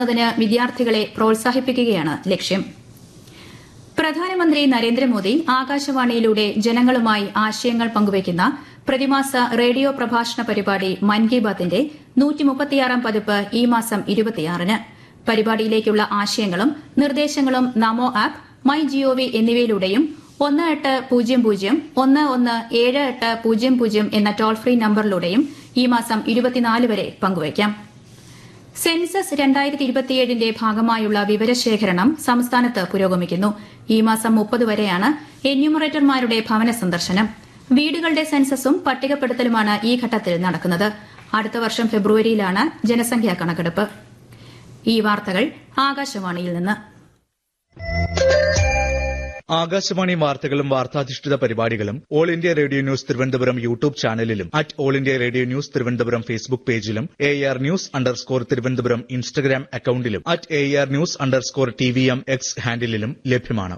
ന്നതിന് വിദ്യാർത്ഥികളെ പ്രോത്സാഹിപ്പിക്കുകയാണ് ലക്ഷ്യം പ്രധാനമന്ത്രി നരേന്ദ്രമോദി ആകാശവാണിയിലൂടെ ജനങ്ങളുമായി ആശയങ്ങൾ പങ്കുവയ്ക്കുന്ന പ്രതിമാസ റേഡിയോ പ്രഭാഷണ പരിപാടി മൻ കി ബാത്തിന്റെ പതിപ്പ് ഈ മാസം ഇരുപത്തിയാറിന് പരിപാടിയിലേക്കുള്ള ആശയങ്ങളും നിർദ്ദേശങ്ങളും നമോ ആപ്പ് മൈ ജിഒവി എന്നിവയിലൂടെയും ഒന്ന് എട്ട് പൂജ്യം പൂജ്യം ഒന്ന് ഒന്ന് ഏഴ് എട്ട് പൂജ്യം പൂജ്യം എന്ന ടോൾ ഫ്രീ നമ്പറിലൂടെയും ഈ മാസം ഇരുപത്തിനാല് വരെ പങ്കുവയ്ക്കാം സെൻസസ് രണ്ടായിരത്തി ഇരുപത്തിയേഴിന്റെ ഭാഗമായുള്ള വിവരശേഖരണം സംസ്ഥാനത്ത് പുരോഗമിക്കുന്നു ഈ മാസം മുപ്പത് വരെയാണ് എന്യൂമറേറ്റർമാരുടെ ഭവന സന്ദർശനം വീടുകളുടെ സെൻസസും പട്ടികപ്പെടുത്തലുമാണ് ഈ ഘട്ടത്തിൽ നടക്കുന്നത് അടുത്ത വർഷം ഫെബ്രുവരിയിലാണ് ജനസംഖ്യാ കണക്കെടുപ്പ് ഈ വാർത്തകൾ ആകാശവാണിയിൽ നിന്ന് ആകാശവാണി വാർത്തകളും വാർത്താധിഷ്ഠിത പരിപാടികളും all India radio news Thiruvananthapuram YouTube ചാനലിലും at all India radio news Thiruvananthapuram Facebook പേജിലും A R news underscore Thiruvananthapuram Instagram അക്കൌണ്ടിലും at A R news underscore T V M X ഹാൻഡിലും ലഭ്യമാണ്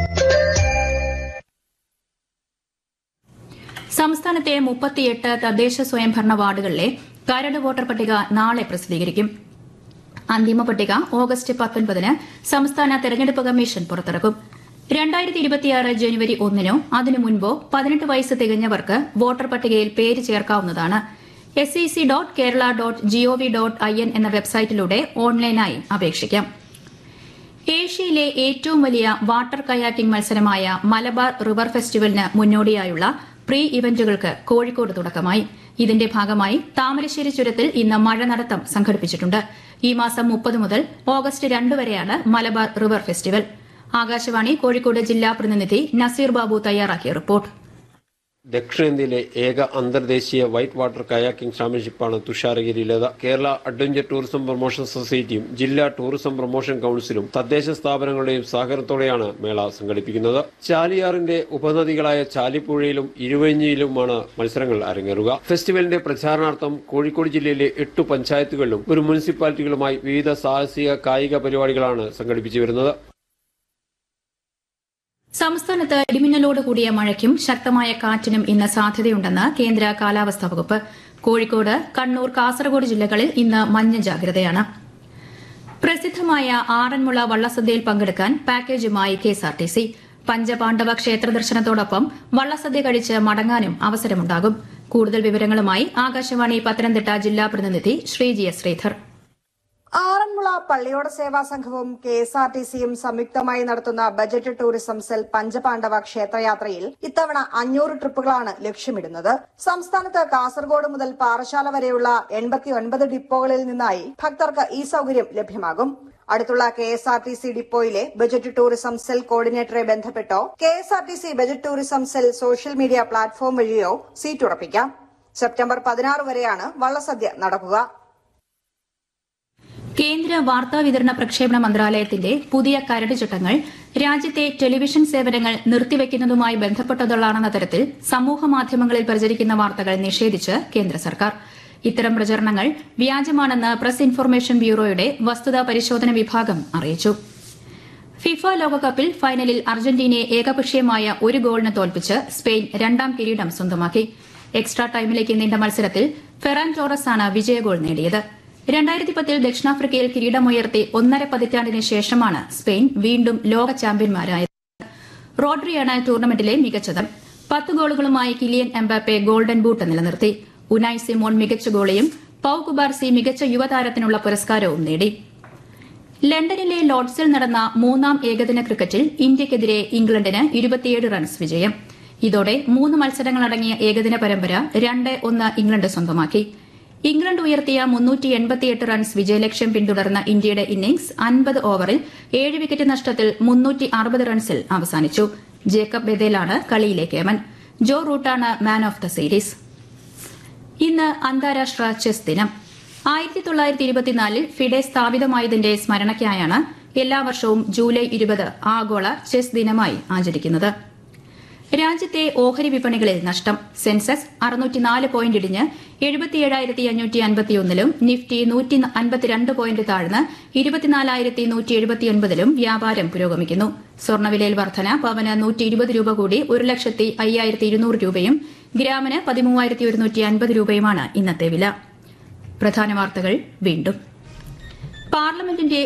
സംസ്ഥാനത്തെ മുപ്പത്തിയെട്ട് തദ്ദേശ സ്വയംഭരണ വാർഡുകളിലെ കരട് വോട്ടർ പട്ടിക നാളെ പ്രസിദ്ധീകരിക്കും അന്തിമ പട്ടിക ഓഗസ്റ്റ് പത്തൊൻപതിന് സംസ്ഥാന തെരഞ്ഞെടുപ്പ് കമ്മീഷൻ പുറത്തിറക്കും രണ്ടായിരത്തി ഇരുപത്തിയാറ് ജനുവരി ഒന്നിനോ അതിനു മുൻപോ പതിനെട്ട് വയസ്സ് തികഞ്ഞവർക്ക് വോട്ടർ പട്ടികയിൽ പേര് ചേർക്കാവുന്നതാണ് S E C dot Kerala dot gov dot I N എന്ന വെബ്സൈറ്റിലൂടെ ഓൺലൈനായി അപേക്ഷിക്കാം ഏഷ്യയിലെ ഏറ്റവും വലിയ വാട്ടർ കയാക്കിംഗ് മത്സരമായ മലബാർ റിവർ ഫെസ്റ്റിവലിന് മുന്നോടിയായുള്ള പ്രീ ഇവന്റുകൾക്ക് കോഴിക്കോട് തുടക്കമായി ഇതിന്റെ ഭാഗമായി താമരശ്ശേരി ചുരത്തിൽ ഇന്ന് മഴ നടത്തം സംഘടിപ്പിച്ചിട്ടുണ്ട് ഈ മാസം മുപ്പത് മുതൽ ഓഗസ്റ്റ് രണ്ട് വരെയാണ് മലബാർ റിവർ ഫെസ്റ്റിവൽ ആകാശവാണി കോഴിക്കോട് ജില്ലാ പ്രതിനിധി നസീർ ബാബു തയ്യാറാക്കിയ റിപ്പോർട്ട് ദക്ഷിണേന്ത്യയിലെ ഏക അന്തർദേശീയ വൈറ്റ് വാട്ടർ കയാക്കിംഗ് ചാമ്പ്യൻഷിപ്പാണ് തുഷാരഗിരിയിലേത് കേരള അഡ്വഞ്ചർ ടൂറിസം പ്രൊമോഷൻ സൊസൈറ്റിയും ജില്ലാ ടൂറിസം പ്രൊമോഷൻ കൌൺസിലും തദ്ദേശ സ്ഥാപനങ്ങളുടെയും സഹകരണത്തോടെയാണ് മേള സംഘടിപ്പിക്കുന്നത് ചാലിയാറിന്റെ ഉപനദികളായ ചാലിപ്പുഴയിലും ഇരുവഴിഞ്ഞിയിലുമാണ് മത്സരങ്ങൾ അരങ്ങേറുക ഫെസ്റ്റിവലിന്റെ പ്രചാരണാർത്ഥം കോഴിക്കോട് ജില്ലയിലെ എട്ടു പഞ്ചായത്തുകളിലും ഒരു മുനിസിപ്പാലിറ്റികളുമായി വിവിധ സാഹസിക കായിക പരിപാടികളാണ് സംഘടിപ്പിച്ചു വരുന്നത് സംസ്ഥാനത്ത് ഇടിമിന്നലോട് കൂടിയ മഴയ്ക്കും ശക്തമായ കാറ്റിനും ഇന്ന് സാധ്യതയുണ്ടെന്ന് കേന്ദ്ര കാലാവസ്ഥാ വകുപ്പ് കോഴിക്കോട് കണ്ണൂർ കാസർഗോഡ് ജില്ലകളിൽ ഇന്ന് മഞ്ഞ ജാഗ്രതയാണ് പ്രസിദ്ധമായ ആറന്മുള വള്ളസദ്യയിൽ പങ്കെടുക്കാൻ പാക്കേജുമായി കെഎസ്ആർടിസി പഞ്ചപാണ്ഡവ ക്ഷേത്ര ദർശനത്തോടൊപ്പം വള്ളസദ്യ കഴിച്ച് മടങ്ങാനും അവസരമുണ്ടാകും കൂടുതൽ വിവരങ്ങളുമായി ആകാശവാണി പത്തനംതിട്ട ജില്ലാ പ്രതിനിധി ശ്രീജി എസ് ശ്രീധർ ആറന്മുള പള്ളിയോട സേവാ സംഘവും കെ എസ് ആർ ടി സിയും സംയുക്തമായി നടത്തുന്ന ബജറ്റ് ടൂറിസം സെൽ പഞ്ചപാണ്ഡവ ക്ഷേത്രയാത്രയിൽ ഇത്തവണ അഞ്ഞൂറ് ട്രിപ്പുകളാണ് ലക്ഷ്യമിടുന്നത് സംസ്ഥാനത്ത് കാസർഗോഡ് മുതൽ പാറശാല വരെയുള്ള എൺപത്തി ഒൻപത് ഡിപ്പോകളിൽ നിന്നായി ഭക്തർക്ക് ഈ സൌകര്യം ലഭ്യമാകും അടുത്തുള്ള K S R T C ഡിപ്പോയിലെ ബജറ്റ് ടൂറിസം സെൽ കോർഡിനേറ്ററെ ബന്ധപ്പെട്ടോ K S R T C budget tourism cell social media platform വഴിയോ സീറ്റ് ഉറപ്പിക്കാം സെപ്റ്റംബർ പതിനാറ് വരെയാണ് വള്ളസദ്യ നടക്കുക കേന്ദ്ര വാർത്താ വിതരണ പ്രക്ഷേപണ മന്ത്രാലയത്തിന്റെ പുതിയ കരട് ചട്ടങ്ങൾ രാജ്യത്തെ ടെലിവിഷൻ സേവനങ്ങൾ നിർത്തിവെക്കുന്നതുമായി ബന്ധപ്പെട്ടതുള്ളാണെന്ന തരത്തിൽ സമൂഹമാധ്യമങ്ങളിൽ പ്രചരിക്കുന്ന വാർത്തകൾ നിഷേധിച്ച് കേന്ദ്ര സർക്കാർ ഇത്തരം പ്രചരണങ്ങൾ വ്യാജമാണെന്ന് പ്രസ് ഇൻഫർമേഷൻ ബ്യൂറോയുടെ വസ്തുതാ പരിശോധന വിഭാഗം അറിയിച്ചു ഫിഫ ലോകകപ്പിൽ ഫൈനലിൽ അർജന്റീനയെ ഏകപക്ഷീയമായ ഒരു ഗോളിന് തോൽപ്പിച്ച് സ്പെയിൻ രണ്ടാം കിരീടം സ്വന്തമാക്കി എക്സ്ട്രാ ടൈമിലേക്ക് നീണ്ട മത്സരത്തിൽ ഫെറാൻ ടോറസാണ് വിജയഗോൾ നേടിയത് രണ്ടായിരത്തി പത്തിൽ ദക്ഷിണാഫ്രിക്കയിൽ കിരീടമുയർത്തി ഒന്നര പതിറ്റാണ്ടിന് ശേഷമാണ് സ്പെയിൻ വീണ്ടും ലോക ചാമ്പ്യന്മാരായത് റോഡ്രിയാണ് ടൂർണമെന്റിലെ മികച്ചത് പത്ത് ഗോളുകളുമായി കിലിയൻ എംബാപ്പെ ഗോൾഡൻ ബൂട്ട് നിലനിർത്തി ഉനായ് സിമോൺ മികച്ച ഗോളിയും പൌ കുബാർസി മികച്ച യുവതാരത്തിനുള്ള പുരസ്കാരവും നേടി ലണ്ടനിലെ ലോർഡ്സിൽ നടന്ന മൂന്നാം ഏകദിന ക്രിക്കറ്റിൽ ഇന്ത്യയ്ക്കെതിരെ ഇംഗ്ലണ്ടിന് ഇരുപത്തിയേഴ് റൺസ് വിജയം ഇതോടെ മൂന്ന് മത്സരങ്ങളടങ്ങിയ ഏകദിന പരമ്പര രണ്ട് ഒന്ന് ഇംഗ്ലണ്ട് സ്വന്തമാക്കി ഇംഗ്ലണ്ട് ഉയർത്തിയ മുന്നൂറ്റി എൺപത്തിയെട്ട് റൺസ് വിജയലക്ഷ്യം പിന്തുടർന്ന ഇന്ത്യയുടെ ഇന്നിംഗ്സ് അൻപത് ഓവറിൽ ഏഴ് വിക്കറ്റ് നഷ്ടത്തിൽ മുന്നൂറ്റി അറുപത് റൺസിൽ അവസാനിച്ചു ജേക്കബ് ബെദേലാണ് കളിയിലെ കേമൻ ജോ റൂട്ടാണ് മാൻ ഓഫ് ദ സീരീസ് ഇന്ന് അന്താരാഷ്ട്ര ചെസ് ദിനം ആയിരത്തി തൊള്ളായിരത്തി ഇരുപത്തിനാലിൽ ഫിഡെ സ്ഥാപിതമായതിന്റെ സ്മരണയ്ക്കായാണ് എല്ലാ വർഷവും ജൂലൈ ഇരുപത് ആഗോള ചെസ് ദിനമായി ആചരിക്കുന്നത് രാജ്യത്തെ ഓഹരി വിപണികളിൽ നഷ്ടം സെൻസെക്സ് അറുന്നൂറ്റിനാല് പോയിന്റ് ഇടിഞ്ഞ് എഴുപത്തിയേഴായിരത്തി അഞ്ഞൂറ്റി അൻപത്തിയൊന്നിലും നിഫ്റ്റി നൂറ്റി അൻപത്തിരണ്ട് പോയിന്റ് താഴ്ന്ന് ഇരുപത്തിനാലായിരത്തി നൂറ്റി എഴുപത്തിയൊൻപതിലും വ്യാപാരം പുരോഗമിക്കുന്നു സ്വർണ്ണവിലയിൽ വർധന പവന് നൂറ്റി ഇരുപത് രൂപ കൂടി ഒരു ലക്ഷത്തി അയ്യായിരത്തി ഇരുന്നൂറ് രൂപയും ഗ്രാമിന് പതിമൂവായിരത്തി ഒരുന്നൂറ്റി അൻപത് രൂപയുമാണ് ഇന്നത്തെ വില പ്രധാന വാർത്തകൾ വീണ്ടും പാർലമെന്റിന്റെ